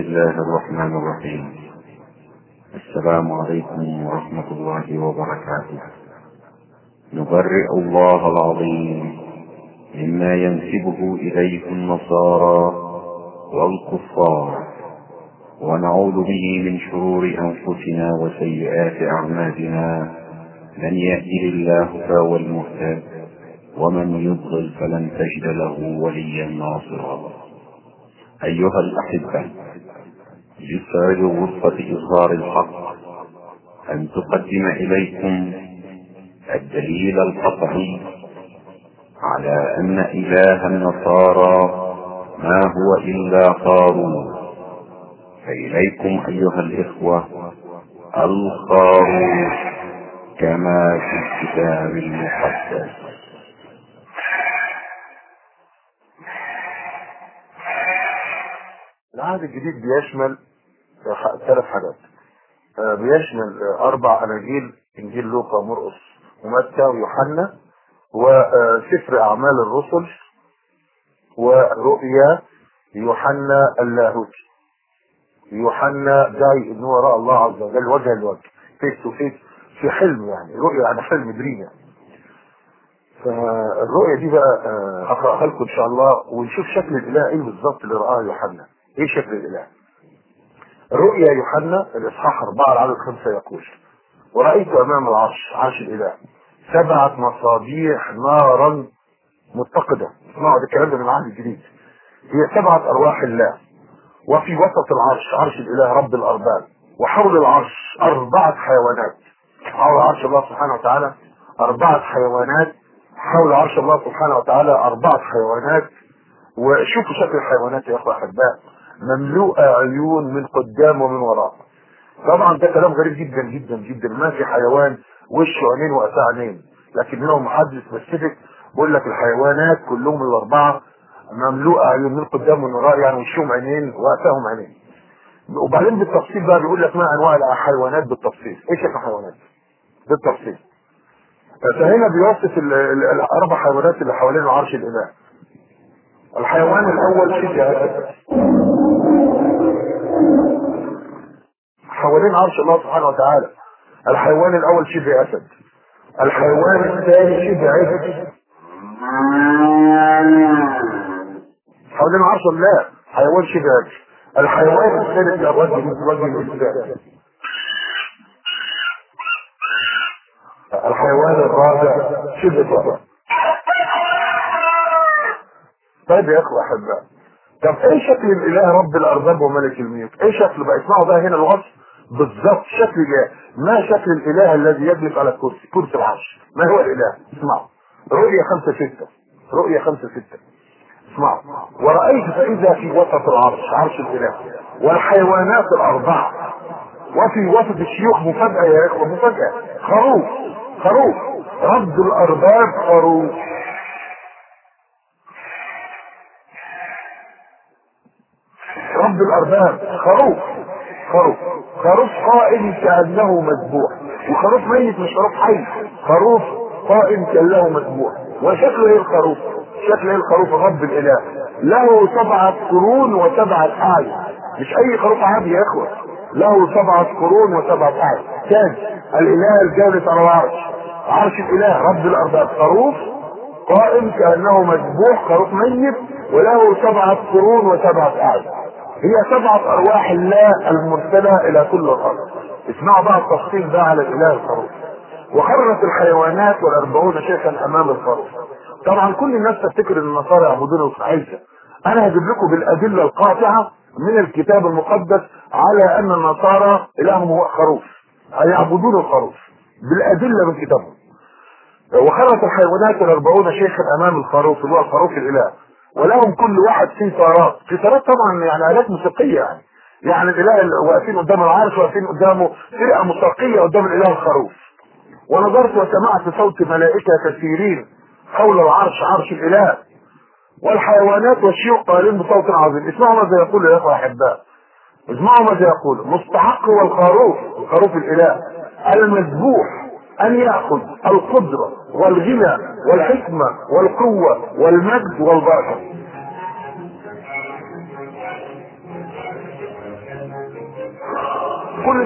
الله الرحمن الرحيم السلام عليكم ورحمة الله وبركاته نبرئ الله العظيم مما ينسبه إليه النصارى والكفار ونعوذ به من شرور أنفسنا وسيئات أعمالنا من يهده الله فهو المهتد ومن يضلل فلن تجد له وليا ناصرا أيها الأحبة يسعد غرفة إظهار الحق أن تقدم إليكم الدليل القطعي على أن إله النصارى ما هو إلا قارون فإليكم أيها الإخوة القارون كما في الكتاب المقدس العهد الجديد بيشمل ثلاث حاجات آه، بيشمل آه، اربع اناجيل انجيل لوقا مرقس ومتى ويوحنا وسفر اعمال الرسل ورؤيا يوحنا اللاهوتي يوحنا داعي ان هو راى الله عز وجل وجها لوجه فيس تو فيس في حلم يعني رؤيا يعني حلم دريم يعني فالرؤيا دي بقى آه، هقراها لكم ان شاء الله ونشوف شكل الاله ايه بالظبط اللي رآه يوحنا ايه شكل الاله رؤيا يوحنا الاصحاح اربعه العدد خمسه يقول ورأيت امام العرش عرش الاله سبعة مصابيح نارا متقدة اسمعوا ده الكلام ده من العهد الجديد هي سبعة ارواح الله وفي وسط العرش عرش الاله رب الارباب وحول العرش اربعة حيوانات حول عرش الله سبحانه وتعالى اربعة حيوانات حول عرش الله سبحانه وتعالى اربعة حيوانات وشوفوا شكل الحيوانات يا اخوة احباء مملوءة عيون من قدام ومن وراء طبعا ده كلام غريب جدا جدا جدا ما في حيوان وشه عينين وقفاه عينين لكن لهم محدث سبيسيفيك بيقول لك الحيوانات كلهم الاربعه مملوءه عيون من قدام ومن وراء يعني وشهم عينين وقفاهم عينين وبعدين بالتفصيل بقى بيقول لك ما انواع الحيوانات بالتفصيل ايه شكل الحيوانات بالتفصيل فهنا بيوصف ال- ال- الاربع حيوانات اللي حوالين عرش الاله الحيوان الاول شبه اسد حوالين عرش الله سبحانه وتعالى الحيوان الاول شبه اسد الحيوان الثاني شبه عجل حوالين عرش الله حيوان شبه عجل الحيوان الثالث الرجل رجل الانسان الحيوان الرابع شبه ضبع طيب يا اخوة احباء طب ايه شكل الاله رب الارباب وملك الملوك ايه شكله بقى اسمعوا بقى هنا الوصف بالظبط شكل الاله ما شكل الاله الذي يجلس على الكرسي كرسي العرش ما هو الاله اسمعوا رؤية خمسة ستة رؤية خمسة ستة اسمعوا ورأيت فإذا في وسط العرش عرش الاله والحيوانات الأربعة وفي وسط الشيوخ مفاجأة يا إخوة مفاجأة خروف خروف رب الأرباب خروف رب الارباب خروف خروف خروف قائم كانه مذبوح وخروف ميت مش خروف حي خروف قائم كانه مذبوح وشكله ايه الخروف شكل ايه الخروف رب الاله له سبعة قرون وسبعة اعين مش اي خروف عادي يا اخوة له سبعة قرون وسبعة اعين تاج الاله الجالس على العرش عرش الاله رب الارباب خروف قائم كانه مذبوح خروف ميت وله سبعة قرون وسبعة اعين هي سبعة أرواح الله المرسلة إلى كل الأرض. اسمعوا بقى التفصيل ده على الإله الخروف. وخرجت الحيوانات والأربعون شيخا أمام الخروف. طبعا كل الناس تفتكر أن النصارى يعبدون عيسى. أنا هجيب لكم بالأدلة القاطعة من الكتاب المقدس على أن النصارى إلههم هو خروف. يعبدون الخروف. بالأدلة من كتابهم. وخرجت الحيوانات الأربعون شيخا أمام الخروف اللي هو الخروف الإله. ولهم كل واحد قيثارات قيثارات طبعا يعني آلات موسيقية يعني يعني الإله اللي واقفين قدام العرش واقفين قدامه فرقة موسيقية قدام الإله الخروف ونظرت وسمعت صوت ملائكة كثيرين حول العرش عرش الإله والحيوانات والشيوخ قائلين بصوت عظيم اسمعوا ماذا يقول يا اخوة احباء اسمعوا ماذا يقول مستحق هو الخروف الخروف الاله المذبوح ان ياخذ القدره والغنى والحكمه والقوه والمجد والبركه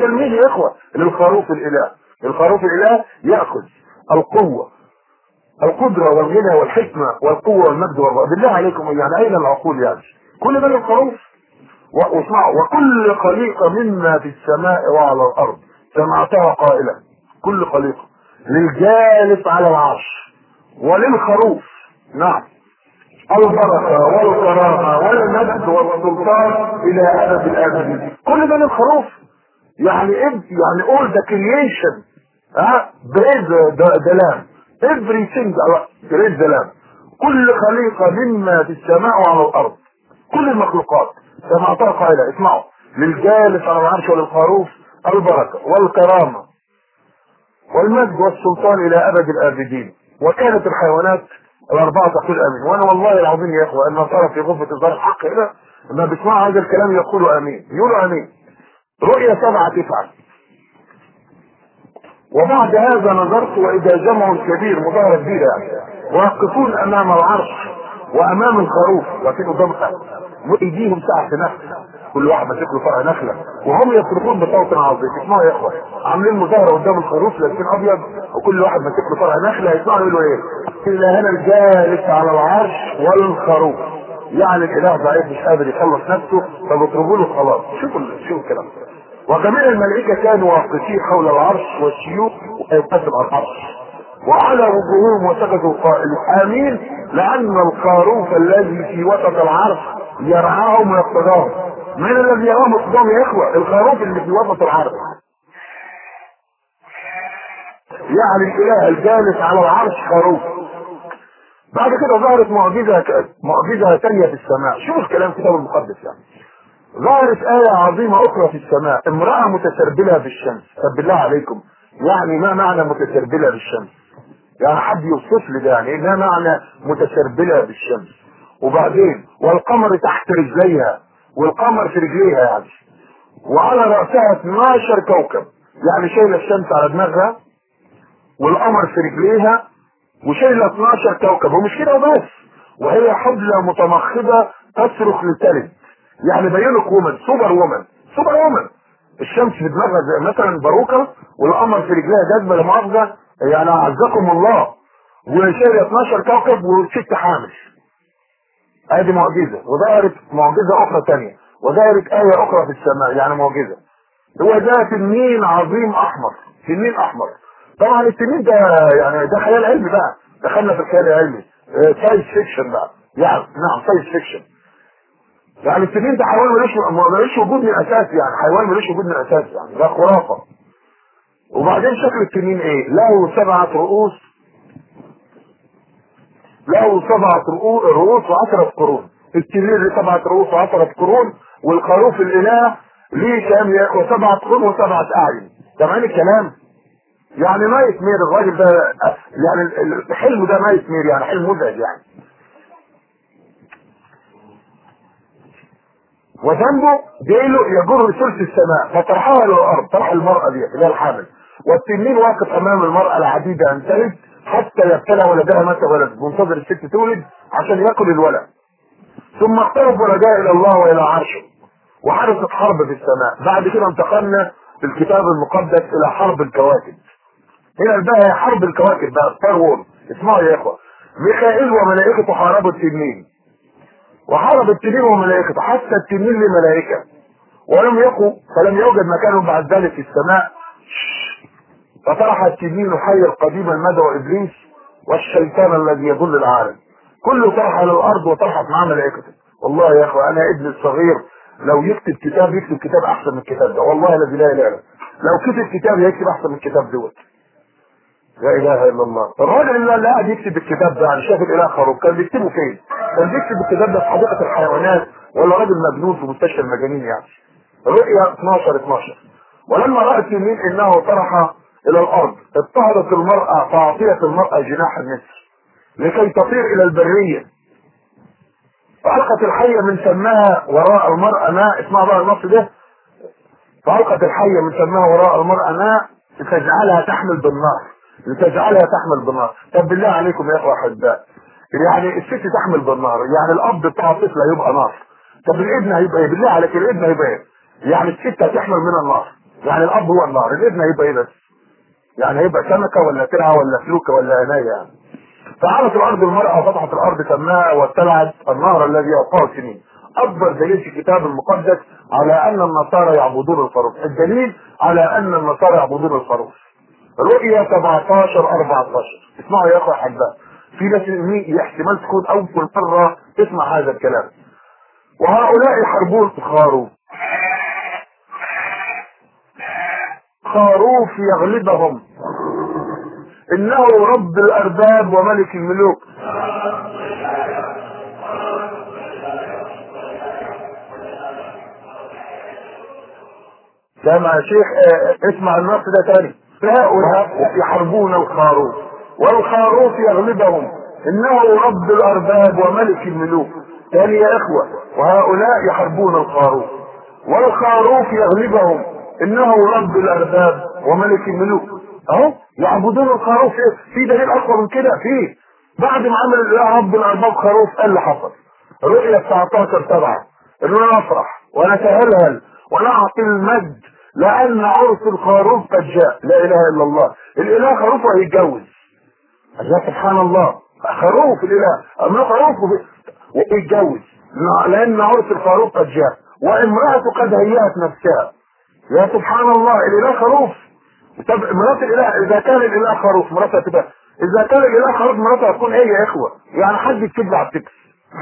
ده لمين يا اخوه للخروف الاله الخروف الاله ياخذ القوه القدره والغنى والحكمه والقوه والمجد والرضا بالله عليكم يعني اين العقول يعني كل ده للخروف و- واسمعوا وكل خليقه مما في السماء وعلى الارض سمعتها قائلا كل خليقه للجالس على العرش وللخروف نعم البركة والكرامة والمجد والسلطان إلى أبد الآبدين كل ده للخروف يعني إب يعني all the creation ها praise the, the lamb everything praise the lamb كل خليقة مما في السماء وعلى الأرض كل المخلوقات سمعتها قائلة اسمعوا للجالس على العرش وللخروف البركة والكرامة والمجد والسلطان إلى أبد الآبدين وكانت الحيوانات الأربعة تقول آمين وأنا والله العظيم يا إخوة أن ترى في غرفة إصدار الحق هنا لما بيسمعوا هذا الكلام يقولوا آمين يقولوا آمين رؤية سبعة تفعل وبعد هذا نظرت وإذا جمع كبير مظاهرة كبيرة يعني واقفون أمام العرش وأمام الخروف واقفين قدام وإيديهم ساعة في نخل كل واحد ماسك له فرع نخلة وهم يصرخون بصوت عظيم اسمعوا يا إخوة عاملين مظاهرة قدام الخروف لابسين أبيض وكل واحد ماسك له فرع نخلة يسمعوا يقولوا إيه إلا هنا الجالس على العرش والخروف يعني الإله ضعيف مش قادر يخلص نفسه فبيطلبوا له خلاص شوفوا شوفوا الكلام وجميع الملائكة كانوا واقفين حول العرش والشيوخ وأيقاظ العرش وعلى وجوههم وسكتوا قائلين آمين لأن الخروف الذي في وسط العرش يرعاهم ويقتداهم من الذي يراهم ويقتداهم يا إخوة الخروف اللي في وسط العرش يعني الإله الجالس على العرش خروف بعد كده ظهرت معجزة معجزة ثانية في السماء شوفوا الكلام الكتاب المقدس يعني ظهرت آية عظيمة أخرى في السماء امرأة متسربلة بالشمس طب بالله عليكم يعني ما معنى متسربلة بالشمس يعني حد يوصف لي ده يعني ايه ما معنى متسربلة بالشمس وبعدين والقمر تحت رجليها والقمر في رجليها يعني وعلى رأسها 12 كوكب يعني شايلة الشمس على دماغها والقمر في رجليها وشايلة 12 كوكب ومش كده وبس وهي حبلة متمخضة تصرخ للتلد يعني بينك وومن سوبر وومن سوبر وومن الشمس في دماغها زي مثلا باروكه والقمر في رجلها جذبه لا مؤاخذه يعني اعزكم الله وشايله 12 كوكب وست حامل ادي معجزه وظهرت معجزه اخرى ثانيه وظهرت ايه اخرى في السماء يعني معجزه هو ده تنين عظيم احمر تنين احمر طبعا التنين ده يعني ده خيال علمي بقى دخلنا في الخيال العلمي ساينس فيكشن بقى يعني نعم ساينس فيكشن يعني التنين ده حيوان ملوش ملوش وجود من الاساس يعني حيوان ملوش وجود من الاساس يعني ده خرافه وبعدين شكل التنين ايه له سبعة رؤوس له سبعة رؤو- رؤوس وعشرة قرون التنين له سبعة رؤوس وعشرة قرون والخروف الاله ليه كام يا اخوة سبعة قرون وسبعة اعين سامعين الكلام يعني نايت مير الراجل ده يعني ال- الحلم ده نايت مير يعني حلم مزعج يعني وذنبه جايله يجر ثلث السماء فطرحها الى الارض طرح المراه دي اللي هي الحامل والتنين واقف امام المراه العديده ان تلد حتى يبتلى ولدها متى ولد منتظر الست تولد عشان ياكل الولد ثم اقترب ولدها الى الله والى عرشه وحدثت حرب في السماء بعد كده انتقلنا في الكتاب المقدس الى حرب الكواكب هنا بقى هي حرب الكواكب بقى ستار وور اسمعوا يا اخوه ميخائيل وملائكته حاربوا التنين وحارب التنين وملائكته حتى التنين لملائكه ولم يقوا فلم يوجد مكان بعد ذلك في السماء فطرح التنين حي القديم المدى وابليس والشيطان الذي يضل العالم كله طرح على الارض وطرحت معاه ملائكته والله يا اخوة انا ابني الصغير لو يكتب كتاب يكتب كتاب احسن من الكتاب ده والله الذي لا اله الا هو. لو كتب كتاب يكتب احسن من الكتاب دوت لا اله الا الله الراجل اللي اللي قاعد يكتب الكتاب ده يعني شاف الاله خروف كان بيكتبه فين كان بيكتب الكتاب ده في حديقه الحيوانات ولا راجل مجنون في مستشفى المجانين يعني رؤيا 12 12 ولما رأت اليمين انه طرح الى الارض اضطهدت المرأة فاعطيت المرأة جناح النسر لكي تطير الى البرية فألقت الحية من سمها وراء المرأة ماء اسمها بقى النص ده فألقت الحية من سمها وراء المرأة ماء لتجعلها تحمل بالنار لتجعلها تحمل بالنار طب بالله عليكم يا اخوة احباء يعني الست تحمل بالنار يعني الاب بتاع الطفل هيبقى نار طب الابن هيبقى ايه بالله عليك الابن هيبقى ايه يعني الست هتحمل من النار يعني الاب هو النار الابن هيبقى ايه بس يعني هيبقى سمكه ولا ترعه ولا فلوكه ولا عنايه يعني فعلت الارض المرأة وفتحت الارض كماء وابتلعت النهر الذي يوقعه سنين اكبر دليل في الكتاب المقدس على ان النصارى يعبدون الخروف الدليل على ان النصارى يعبدون الخروف رؤية 17 14 اسمعوا يا اخوة احباء في ناس مي- احتمال تكون اول مرة تسمع هذا الكلام وهؤلاء يحاربون الخروف خروف يغلبهم انه رب الارباب وملك الملوك سامع يا شيخ آه، اسمع النص ده تاني هؤلاء يحاربون الخروف والخروف يغلبهم انه رب الارباب وملك الملوك تاني يا اخوة وهؤلاء يحاربون الخروف والخروف يغلبهم انه رب الارباب وملك الملوك اهو يعبدون الخروف إيه؟ في دليل اقوى من كده في بعد ما عمل الاله رب الارباب خروف ايه اللي حصل رؤية 19 7 اننا نفرح ونتهلهل ونعطي المجد لان عرس الخروف قد جاء لا اله الا الله الاله خروف وهيتجوز يا سبحان الله خروف الاله اما خروف ويتجوز لان عرس الخروف قد جاء وامرأته قد هيأت نفسها يا سبحان الله الاله خروف طب مرات الاله اذا كان الاله خروف مراتها تبقى اذا كان الاله خروف مراتها هتكون ايه يا اخوه يعني حد يكتب لي على التكس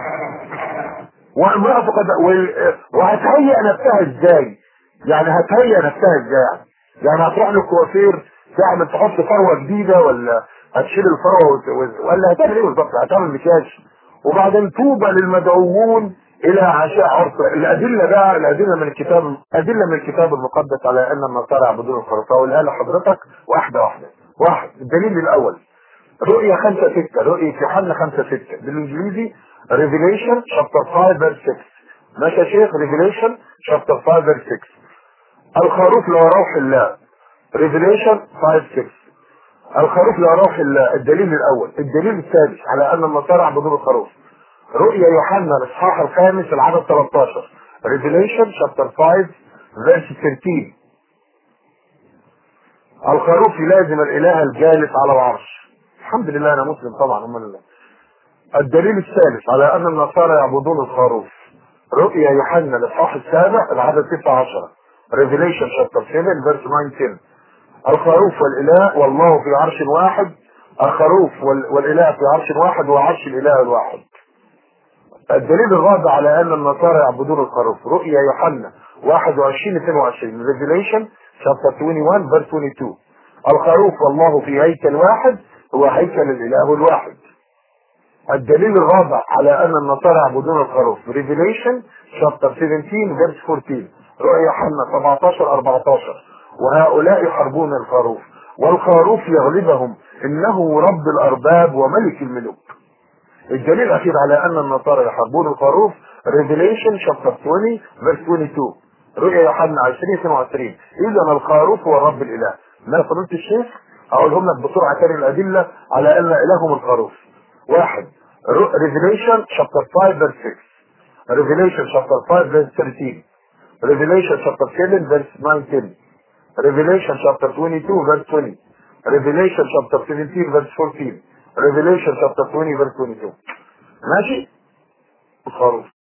وامرأته قد وال- وهتهيئ نفسها ازاي يعني هتهيئ نفسها ازاي يعني يعني هتروح للكوافير تعمل تحط فروه جديده ولا هتشيل الفروه وت- وت- ولا هتعمل ايه بالظبط هتعمل مكياج وبعدين توبه للمدعوون الى عشاء عرس الادله بقى الادله من الكتاب ادله من الكتاب المقدس على ان النصارى يعبدون الخرفاء اقولها لحضرتك واحده واحده واحد الدليل الاول رؤية خمسة ستة رؤية يوحنا خمسة ستة بالانجليزي Revelation chapter 5 verse 6 ماشي يا شيخ Revelation chapter 5 verse 6 الخروف له روح الله Revelation 5 6 الخروف له روح الله الدليل الاول الدليل الثالث على ان النصارى يعبدون الخروف رؤيا يوحنا الاصحاح الخامس العدد 13 Revelation chapter 5 verse 13 الخروف يلازم الاله الجالس على العرش الحمد لله انا مسلم طبعا هم الله الدليل الثالث على ان النصارى يعبدون الخروف رؤيا يوحنا الاصحاح السابع العدد 19 Revelation chapter 7 verse 19 الخروف والاله والله في عرش واحد الخروف وال- والاله في عرش واحد وعرش الاله الواحد الدليل الرابع على ان النصارى يعبدون الخروف رؤيا يوحنا 21 22 Revelation chapter 21 verse 22 الخروف والله في هيكل واحد هو هيكل الاله الواحد الدليل الرابع على ان النصارى يعبدون الخروف Revelation chapter 17 verse 14 رؤيا يوحنا 17 14 وهؤلاء يحاربون الخروف والخروف يغلبهم انه رب الارباب وملك الملوك الدليل الاخير على ان النصارى يحاربون الخروف Revelation chapter 20 verse 22 رؤيا يوحنا 20 22 اذا الخروف هو الرب الاله ما فضلت الشيخ اقولهم لك بسرعه تاني الادله على ان الههم الخروف واحد رو- Revelation chapter 5 verse 6 Revelation chapter 5 verse 13 Revelation chapter 7 verse 19 Revelation chapter 22 verse 20 Revelation chapter 17 verse 14 Revelation chapter 20 verse 22 ماشي الخروف